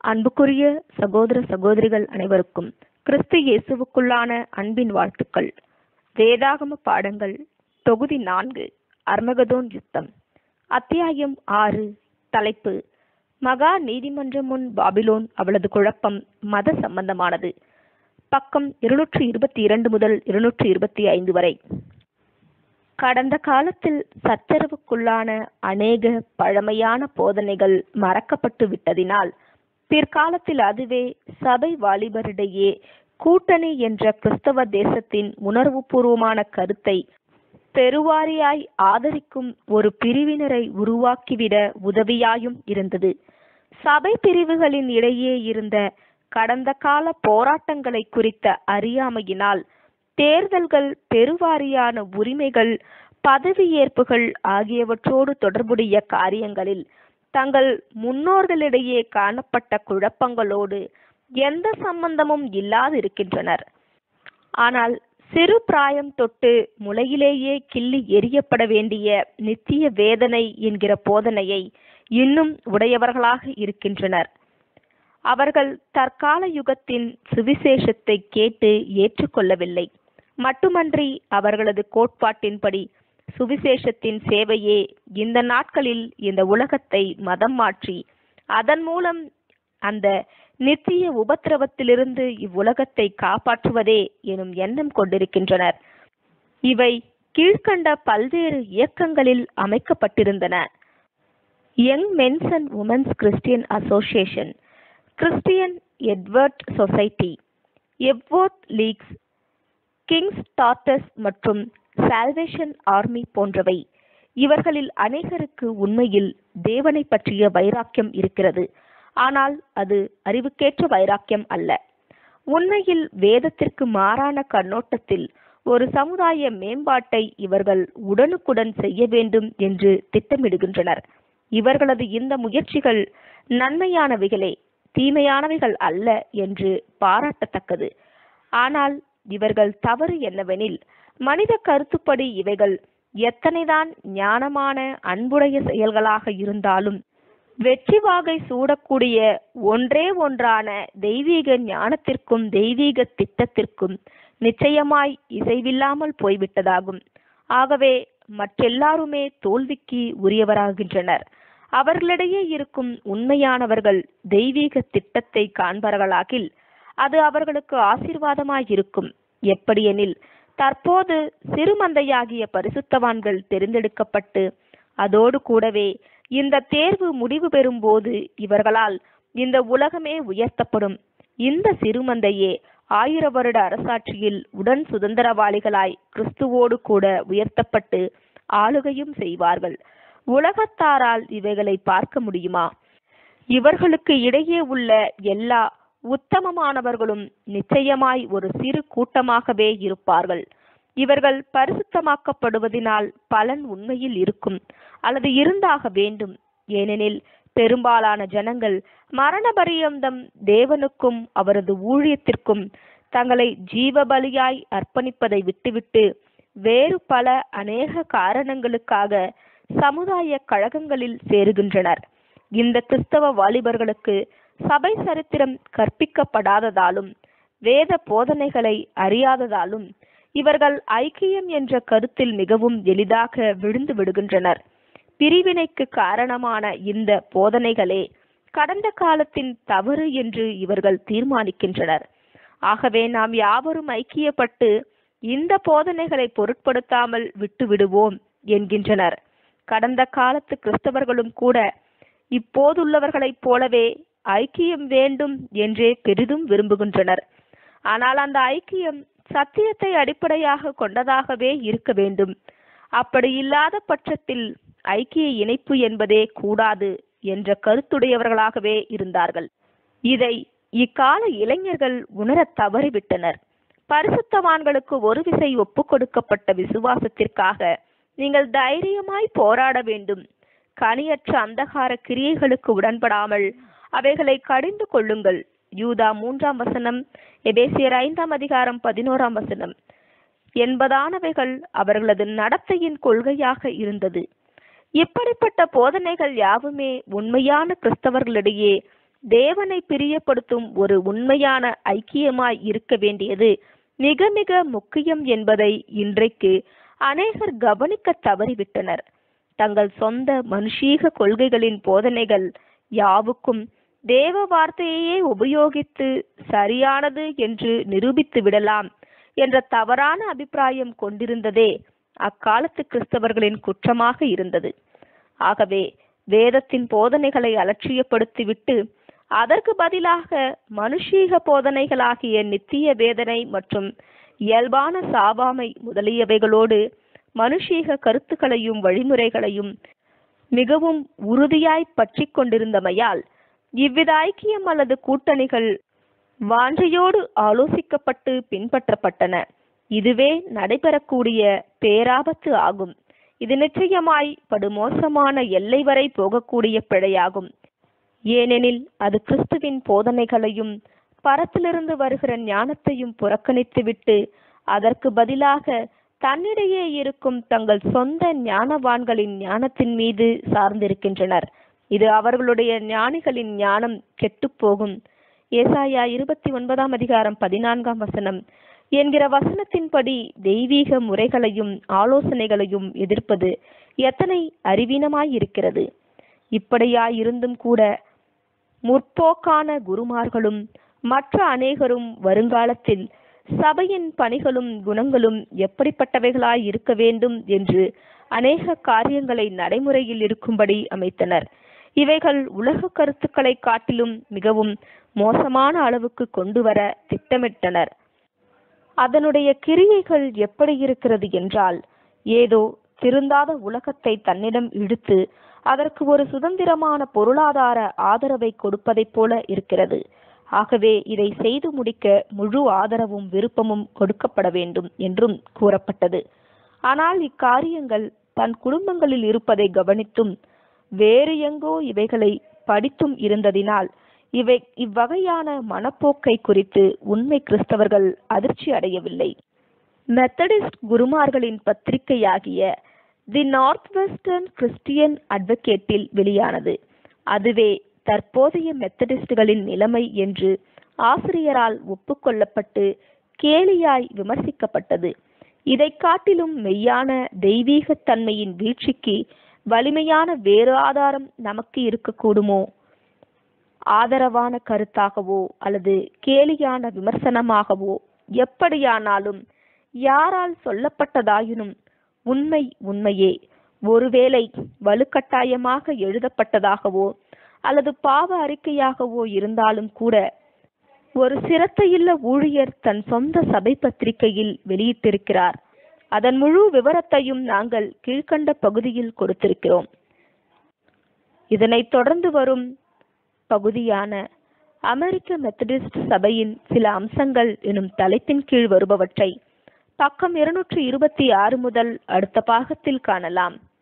அன்புக்குரிய சகோதர சகோதரிகள் அனைவருக்கும் கிறிஸ்து இயேசுவுக்குள்ளான அன்பின் வாழ்த்துக்கள் வேதாகம பாடங்கள் தொகுதி நான்கு அர்மகதோன் யுத்தம் அத்தியாயம் ஆறு தலைப்பு மகா நீதிமன்றம் முன் பாபிலோன் அவளது குழப்பம் மத சம்பந்தமானது பக்கம் இருநூற்றி இருபத்தி இரண்டு முதல் இருநூற்றி இருபத்தி ஐந்து வரை கடந்த காலத்தில் சச்சரவுக்குள்ளான அநேக பழமையான போதனைகள் மறக்கப்பட்டு விட்டதினால் பிற்காலத்தில் அதுவே சபை வாலிபரிடையே கூட்டணி என்ற கிறிஸ்தவ தேசத்தின் உணர்வுபூர்வமான கருத்தை பெருவாரியாய் ஆதரிக்கும் ஒரு பிரிவினரை உருவாக்கிவிட உதவியாயும் இருந்தது சபை பிரிவுகளின் இடையே இருந்த கடந்த கால போராட்டங்களை குறித்த அறியாமையினால் தேர்தல்கள் பெருவாரியான உரிமைகள் பதவியேற்புகள் ஆகியவற்றோடு தொடர்புடைய காரியங்களில் தங்கள் முன்னோர்களிடையே காணப்பட்ட குழப்பங்களோடு எந்த சம்பந்தமும் இல்லாதிருக்கின்றனர் ஆனால் சிறு பிராயம் தொட்டு முளையிலேயே கிள்ளி எரியப்பட வேண்டிய நித்திய வேதனை என்கிற போதனையை இன்னும் உடையவர்களாக இருக்கின்றனர் அவர்கள் தற்கால யுகத்தின் சுவிசேஷத்தை கேட்டு ஏற்றுக்கொள்ளவில்லை மட்டுமன்றி அவர்களது கோட்பாட்டின்படி சுவிசேஷத்தின் சேவையே இந்த நாட்களில் இந்த உலகத்தை மதம் மாற்றி அதன் மூலம் அந்த நித்திய உபத்திரவத்திலிருந்து இவ்வுலகத்தை காப்பாற்றுவதே எனும் எண்ணம் கொண்டிருக்கின்றனர் இவை கீழ்கண்ட பல்வேறு இயக்கங்களில் அமைக்கப்பட்டிருந்தன young men's and women's Christian association Christian Edward society Epworth leagues kings daughters மற்றும் சால்வேஷன் ஆர்மி போன்றவை இவர்களில் அநேகருக்கு உண்மையில் தேவனை பற்றிய வைராக்கியம் இருக்கிறது ஆனால் அது அறிவுக்கேற்ற வைராக்கியம் அல்ல உண்மையில் வேதத்திற்கு மாறான கண்ணோட்டத்தில் ஒரு சமுதாய மேம்பாட்டை இவர்கள் உடனுக்குடன் செய்ய வேண்டும் என்று திட்டமிடுகின்றனர் இவர்களது இந்த முயற்சிகள் நன்மையானவைகளே தீமையானவைகள் அல்ல என்று பாராட்டத்தக்கது ஆனால் இவர்கள் தவறு என்னவெனில் மனித கருத்துப்படி இவைகள் எத்தனைதான் ஞானமான அன்புடைய செயல்களாக இருந்தாலும் வெற்றி வாகை சூடக்கூடிய ஒன்றே ஒன்றான தெய்வீக ஞானத்திற்கும் தெய்வீக திட்டத்திற்கும் நிச்சயமாய் இசைவில்லாமல் போய்விட்டதாகும் ஆகவே மற்றெல்லாருமே தோல்விக்கு உரியவராகின்றனர் அவர்களிடையே இருக்கும் உண்மையானவர்கள் தெய்வீக திட்டத்தை காண்பவர்களாகில் அது அவர்களுக்கு ஆசீர்வாதமாயிருக்கும் எப்படியெனில் தற்போது சிறுமந்தையாகிய பரிசுத்தவான்கள் தெரிந்தெடுக்கப்பட்டு அதோடு கூடவே இந்த தேர்வு முடிவு பெறும்போது இவர்களால் இந்த உலகமே உயர்த்தப்படும் இந்த சிறுமந்தையே ஆயிர வருட அரசாட்சியில் உடன் சுதந்திரவாளிகளாய் கிறிஸ்துவோடு கூட உயர்த்தப்பட்டு ஆளுகையும் செய்வார்கள் உலகத்தாரால் இவைகளை பார்க்க முடியுமா இவர்களுக்கு இடையே உள்ள எல்லா உத்தமமானவர்களும் நிச்சயமாய் ஒரு சிறு கூட்டமாகவே இருப்பார்கள் இவர்கள் பரிசுத்தமாக்கப்படுவதனால் பலன் உண்மையில் இருக்கும் அல்லது இருந்தாக வேண்டும் ஏனெனில் பெரும்பாலான ஜனங்கள் மரண பரியந்தம் தேவனுக்கும் அவரது ஊழியத்திற்கும் தங்களை ஜீவ பலியாய் அர்ப்பணிப்பதை விட்டுவிட்டு வேறு பல அநேக காரணங்களுக்காக சமுதாய கழகங்களில் சேருகின்றனர் இந்த கிறிஸ்தவ வாலிபர்களுக்கு சபை சரித்திரம் கற்பிக்கப்படாததாலும் வேத போதனைகளை அறியாததாலும் இவர்கள் ஐக்கியம் என்ற கருத்தில் மிகவும் எளிதாக விழுந்து விடுகின்றனர் பிரிவினைக்கு காரணமான இந்த போதனைகளே கடந்த காலத்தின் தவறு என்று இவர்கள் தீர்மானிக்கின்றனர் ஆகவே நாம் யாவரும் ஐக்கியப்பட்டு இந்த போதனைகளை பொருட்படுத்தாமல் விட்டு விடுவோம் என்கின்றனர் கடந்த காலத்து கிறிஸ்தவர்களும் கூட இப்போதுள்ளவர்களைப் போலவே ஐக்கியம் வேண்டும் என்றே பெரிதும் விரும்புகின்றனர் ஆனால் அந்த ஐக்கியம் சத்தியத்தை அடிப்படையாக கொண்டதாகவே இருக்க வேண்டும் அப்படி இல்லாத பட்சத்தில் ஐக்கிய இணைப்பு என்பதே கூடாது என்ற கருத்துடையவர்களாகவே இருந்தார்கள் இதை இக்கால இளைஞர்கள் உணரத் தவறிவிட்டனர் பரிசுத்தவான்களுக்கு ஒரு விசை ஒப்புக் கொடுக்கப்பட்ட விசுவாசத்திற்காக நீங்கள் தைரியமாய் போராட வேண்டும் கனியற்ற அந்தகார கிரியைகளுக்கு உடன்படாமல் அவைகளை கடிந்து கொள்ளுங்கள் யூதா மூன்றாம் வசனம் எபேசியர் ஐந்தாம் அதிகாரம் பதினோராம் வசனம் என்பதானவைகள் அவர்களது நடத்தையின் கொள்கையாக இருந்தது இப்படிப்பட்ட போதனைகள் யாவுமே உண்மையான கிறிஸ்தவர்களிடையே தேவனை பிரியப்படுத்தும் ஒரு உண்மையான ஐக்கியமாய் இருக்க வேண்டியது மிக மிக முக்கியம் என்பதை இன்றைக்கு அநேகர் கவனிக்க தவறிவிட்டனர் தங்கள் சொந்த மனுஷீக கொள்கைகளின் போதனைகள் யாவுக்கும் தேவ வார்த்தையையே உபயோகித்து சரியானது என்று நிரூபித்து விடலாம் என்ற தவறான அபிப்பிராயம் கொண்டிருந்ததே அக்காலத்து கிறிஸ்தவர்களின் குற்றமாக இருந்தது ஆகவே வேதத்தின் போதனைகளை அலட்சியப்படுத்திவிட்டு அதற்கு பதிலாக மனுஷீக போதனைகளாகிய நித்திய வேதனை மற்றும் இயல்பான சாவாமை முதலியவைகளோடு மனுஷீக கருத்துக்களையும் வழிமுறைகளையும் மிகவும் உறுதியாய் பற்றி கொண்டிருந்தமையால் இவ்வித ஐக்கியம் அல்லது கூட்டணிகள் வாஞ்சையோடு ஆலோசிக்கப்பட்டு பின்பற்றப்பட்டன இதுவே நடைபெறக்கூடிய பேராபத்து ஆகும் இது நிச்சயமாய் படுமோசமான எல்லை வரை போகக்கூடிய பிழையாகும் ஏனெனில் அது கிறிஸ்துவின் போதனைகளையும் பரத்திலிருந்து வருகிற ஞானத்தையும் புறக்கணித்துவிட்டு அதற்கு பதிலாக தன்னிடையே இருக்கும் தங்கள் சொந்த ஞானவான்களின் ஞானத்தின் மீது சார்ந்திருக்கின்றனர் இது அவர்களுடைய ஞானிகளின் ஞானம் கெட்டுப்போகும் ஏசாயா இருபத்தி ஒன்பதாம் அதிகாரம் பதினான்காம் வசனம் என்கிற வசனத்தின்படி தெய்வீக முறைகளையும் ஆலோசனைகளையும் எதிர்ப்பது எத்தனை அறிவீனமாயிருக்கிறது இப்படியாயிருந்தும் கூட முற்போக்கான குருமார்களும் மற்ற அநேகரும் வருங்காலத்தில் சபையின் பணிகளும் குணங்களும் எப்படிப்பட்டவைகளாய் இருக்க வேண்டும் என்று அநேக காரியங்களை நடைமுறையில் இருக்கும்படி அமைத்தனர் இவைகள் உலக கருத்துக்களை காட்டிலும் மிகவும் மோசமான அளவுக்கு கொண்டு வர திட்டமிட்டனர் அதனுடைய கிரியைகள் எப்படி இருக்கிறது என்றால் ஏதோ திருந்தாத உலகத்தை தன்னிடம் இழுத்து அதற்கு ஒரு சுதந்திரமான பொருளாதார ஆதரவை கொடுப்பதைப் போல இருக்கிறது ஆகவே இதை செய்து முடிக்க முழு ஆதரவும் விருப்பமும் கொடுக்கப்பட வேண்டும் என்றும் கூறப்பட்டது ஆனால் இக்காரியங்கள் தன் குடும்பங்களில் இருப்பதை கவனித்தும் வேறு எங்கோ இவைகளை படித்தும் இருந்ததினால் இவை இவ்வகையான மனப்போக்கை குறித்து உண்மை கிறிஸ்தவர்கள் அதிர்ச்சி அடையவில்லை மெத்தடிஸ்ட் குருமார்களின் பத்திரிகையாகிய தி நார்த் வெஸ்டர்ன் கிறிஸ்டியன் அட்வொகேட்டில் வெளியானது அதுவே தற்போதைய மெத்தடிஸ்டுகளின் நிலைமை என்று ஆசிரியரால் ஒப்புக்கொள்ளப்பட்டு கேலியாய் விமர்சிக்கப்பட்டது இதை காட்டிலும் மெய்யான தெய்வீகத் தன்மையின் வீழ்ச்சிக்கு வலிமையான வேறு ஆதாரம் நமக்கு இருக்கக்கூடுமோ ஆதரவான கருத்தாகவோ அல்லது கேலியான விமர்சனமாகவோ எப்படியானாலும் யாரால் சொல்லப்பட்டதாயினும் உண்மை உண்மையே ஒருவேளை வலுக்கட்டாயமாக எழுதப்பட்டதாகவோ அல்லது பாவ அறிக்கையாகவோ இருந்தாலும் கூட ஒரு சிரத்தையுள்ள ஊழியர் தன் சொந்த சபை பத்திரிகையில் வெளியிட்டிருக்கிறார் அதன் முழு விவரத்தையும் நாங்கள் கீழ்கண்ட பகுதியில் கொடுத்திருக்கிறோம் இதனைத் தொடர்ந்து வரும் பகுதியான அமெரிக்க மெத்தடிஸ்ட் சபையின் சில அம்சங்கள் எனும் தலைப்பின் கீழ் வருபவற்றை பக்கம் இருநூற்றி இருபத்தி ஆறு முதல் அடுத்த பாகத்தில் காணலாம்